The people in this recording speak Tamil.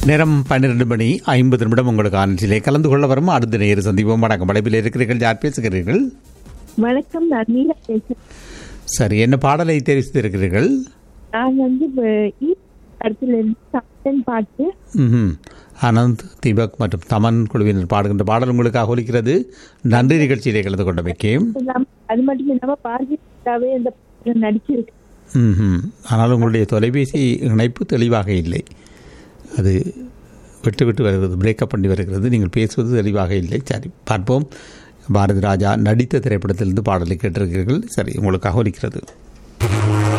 நேரம் பன்னிரண்டு மணி ஐம்பது நிமிடம் உங்களுக்கு ஆனந்திலே கலந்து கொள்ள வரும் அடுத்த நேர சந்திப்போம் வணக்கம் படைப்பில் இருக்கிறீர்கள் யார் பேசுகிறீர்கள் வணக்கம் நான் மீரா பேசுறேன் சரி என்ன பாடலை தெரிவித்து இருக்கிறீர்கள் நான் வந்து வ- ஈ படத்துல இருந்து சாத்தன் பாட்டு ம்ஹும். ஆனந்த் தீபக் மற்றும் தமன் குழுவினர் பாடுகின்ற பாடல் உங்களுக்காக ஒலிக்கிறது நன்றி நிகழ்ச்சியிலே கலந்து கொண்டமைக்கு இல்லாம- அது மட்டும் இல்லாம பாரதி பிதாவே அந்த படத்துல நடிச்சிருக்கு ம்ஹும். ஆனால் உங்களுடைய தொலைபேசி இணைப்பு தெளிவாக இல்லை அது விட்டு விட்டு வருகிறது பிரேக்கப் பண்ணி வருகிறது நீங்கள் பேசுவது தெளிவாக இல்லை சரி பார்ப்போம் பாரதி ராஜா நடித்த திரைப்படத்திலிருந்து பாடலை கேட்டிருக்கிறீர்கள் சரி உங்களுக்காக ஒலிக்கிறது